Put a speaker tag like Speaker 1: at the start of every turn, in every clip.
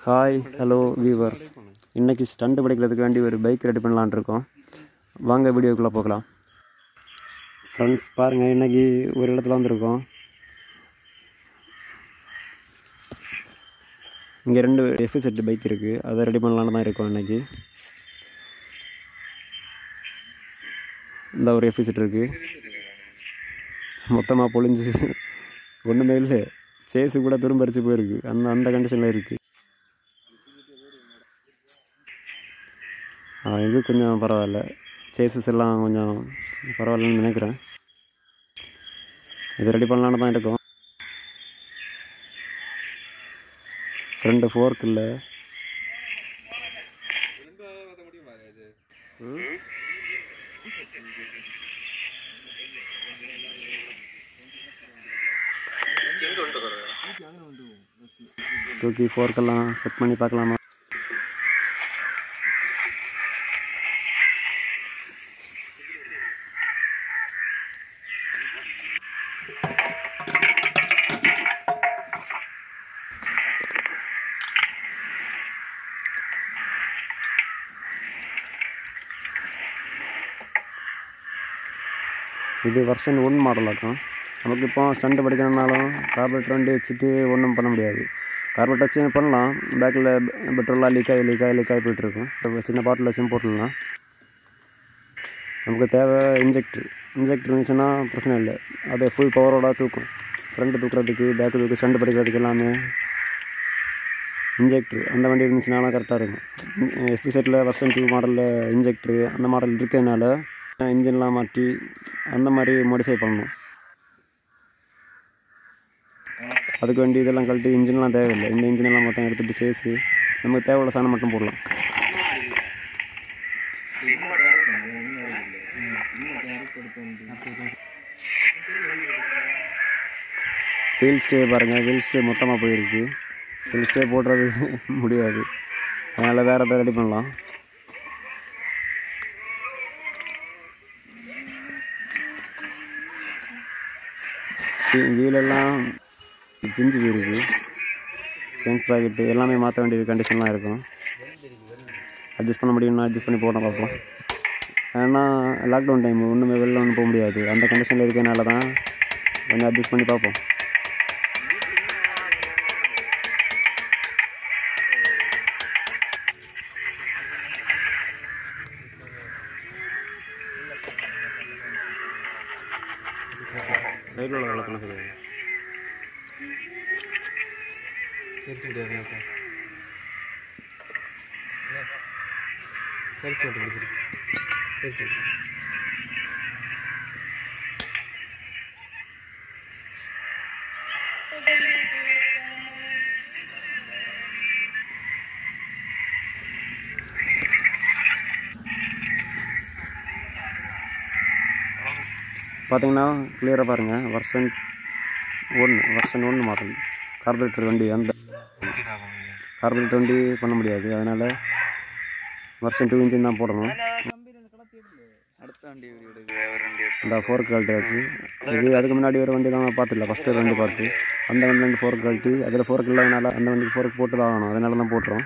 Speaker 1: hi hello viewers இன்றைக்கி stunt படிக்கிறதுக்கு வேண்டி ஒரு பைக் ரெடி பண்ணலான்னு இருக்கோம் வாங்க வீடியோக்குள்ளே போகலாம் ஃப்ரெண்ட்ஸ் பாருங்கள் இன்றைக்கி ஒரு இடத்துல வந்திருக்கோம் இங்கே ரெண்டு எஃப் செட் பைக் இருக்குது அதை ரெடி பண்ணலான்னு தான் இருக்கோம் இன்றைக்கி இந்த ஒரு எஃப் செட் இருக்குது மொத்தமாக பொழிஞ்சு ஒன்றுமே இல்லை சேஸு கூட துரும்பரிச்சு போயிருக்கு அந்த அந்த கண்டிஷனில் இருக்குது ஆ, இது கொஞ்சம் பரவாயில்ல சேசஸ் எல்லாம் கொஞ்சம் பரவாயில்லன்னு நினைக்கிறேன் இது ரெடி பண்ணலான்னு தான் இருக்கோம் ஃப்ரெண்டு ஃபோர்க் இல்லை தூக்கி ஃபோர்க்கெல்லாம் செட் பண்ணி பார்க்கலாமா இது வெர்ஷன் ஒன் மாடல் ஆகும் நமக்கு இப்போ ஸ்டண்ட் படிக்கணும்னாலும் கார்பரேட்டர் வண்டி வச்சுட்டு ஒன்றும் பண்ண முடியாது கார்பரேட்டர் வச்சு பண்ணலாம் பேக்கில் பெட்ரோலாக லீக் ஆகி லீக் ஆகி லீக் ஆகி போயிட்டுருக்கும் இப்போ சின்ன பாட்டில் வச்சும் போட்டுடலாம் நமக்கு தேவை இன்ஜெக்டர் இன்ஜெக்டர் இருந்துச்சுன்னா பிரச்சனை இல்லை அதை ஃபுல் பவரோட தூக்கும் ஃப்ரண்ட்டு தூக்குறதுக்கு பேக்கு தூக்கு ஸ்டண்ட் படிக்கிறதுக்கு எல்லாமே இன்ஜெக்டர் அந்த வண்டி இருந்துச்சுனாலும் கரெக்டாக இருக்கும் எஃபி செட்டில் வெர்ஷன் டூ மாடலில் இன்ஜெக்டரு அந்த மாடல் இருக்கிறதுனால இன்ஜின்லாம் மாட்டி அந்த மாதிரி மாடிஃபை பண்ணணும் அதுக்கு வேண்டி இதெல்லாம் கழட்டி இன்ஜின்லாம் தேவையில்லை இந்த இன்ஜினெல்லாம் மொத்தம் எடுத்துகிட்டு சேஸு நமக்கு தேவையுள்ள சாணம் மட்டும் போடலாம் வீல் ஸ்டே பாருங்கள் வீல் ஸ்டே மொத்தமாக போயிருக்கு வீல் ஸ்டே போடுறது முடியாது அதனால் வேறு எதாவது ரெடி பண்ணலாம் வீ- வீலெல்லாம் பிஞ்சு போயிருக்கு சேஞ்ச் ப்ராக்கெட்டு எல்லாமே மாற்ற வேண்டிய கண்டிஷன்லாம் இருக்கும் அட்ஜஸ்ட் பண்ண முடியும்னா அட்ஜஸ்ட் பண்ணி போட பார்ப்போம் ஏன்னா லாக்டவுன் டைம் ஒன்றுமே வெளில ஒன்றும் போக முடியாது அந்த கண்டிஷனில் இருக்கிறதுனால தான் கொஞ்சம் அட்ஜஸ்ட் பண்ணி பார்ப்போம் சைடில் உள்ள விளக்கணும் சொல்லுங்கள்
Speaker 2: சரி சரி ஓகே சரி சரி சரி சரி சரி சரி
Speaker 1: பார்த்தீங்கன்னா கிளியராக பாருங்கள் வருஷன் ஒன்று வருஷன் ஒன்று மாடல் கார்பரேட்டர் வண்டி அந்த கார்பரேட்டர் வண்டி பண்ண முடியாது அதனால் வருஷன் டூ இன்ஜின் தான் போடணும்
Speaker 2: அடுத்த வண்டி ஒரு வண்டி
Speaker 1: இந்த ஃபோர் கழட்டி ஆச்சு இது அதுக்கு முன்னாடி ஒரு வண்டி தான் பார்த்துல ஃபஸ்ட்டு ஒரு வண்டி பார்த்து அந்த வண்டி ரெண்டு ஃபோர் கழட்டி அதில் ஃபோர்க் இல்லாதனால அந்த வண்டிக்கு ஃபோர்க் போட்டு தான் ஆகணும் அதனால தான் போட்டுறோம்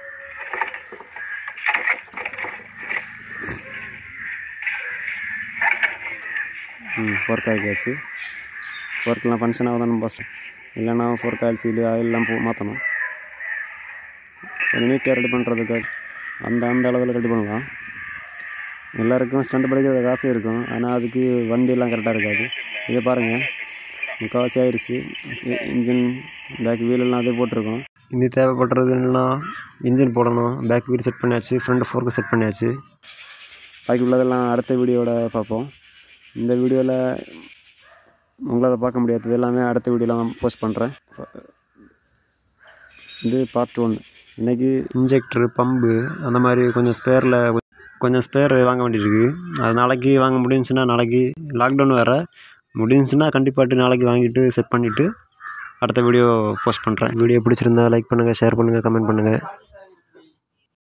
Speaker 1: ம் ஃபோர்க் ஆகியாச்சு ஃபோர்க்கெலாம் ஃபங்க்ஷன் ஆகுதானு ஃபஸ்ட்டு இல்லைன்னா ஃபோர்க் ஆயில் சீலு ஆயிலெலாம் போ மாற்றணும் கொஞ்சம் நீட்டாக ரெடி பண்ணுறதுக்கு அந்த அந்த அளவில் ரெடி பண்ணலாம் எல்லாருக்கும் ஸ்டண்ட் படிக்கிறது காசு இருக்கும் ஆனால் அதுக்கு வண்டியெல்லாம் கரெக்டாக இருக்காது இதை பாருங்கள் முக்கால்வாசி ஆயிடுச்சு இன்ஜின் பேக் வீலெல்லாம் அதே போட்டிருக்கோம் இது தேவைப்படுறது என்னென்னா இன்ஜின் போடணும் பேக் வீல் செட் பண்ணியாச்சு ஃப்ரண்ட் ஃபோர்க்கு செட் பண்ணியாச்சு பாக்கி உள்ளதெல்லாம் அடுத்த வீடியோவில் பார்ப்போம் இந்த வீடியோவில் உங்களால் பார்க்க முடியாதது எல்லாமே அடுத்த வீடியோவில் தான் போஸ்ட் பண்ணுறேன் இது பார்ட் ஒன் இன்றைக்கி இன்ஜெக்டரு பம்பு அந்த மாதிரி கொஞ்சம் ஸ்பேரில் கொஞ்சம் ஸ்பேர் வாங்க வேண்டியிருக்கு அது நாளைக்கு வாங்க முடிஞ்சுன்னா நாளைக்கு லாக்டவுன் வேறு முடிஞ்சுன்னா கண்டிப்பாட்டு நாளைக்கு வாங்கிட்டு செட் பண்ணிவிட்டு அடுத்த வீடியோ போஸ்ட் பண்ணுறேன் வீடியோ பிடிச்சிருந்தா லைக் பண்ணுங்கள் ஷேர் பண்ணுங்கள் கமெண்ட் பண்ணுங்கள்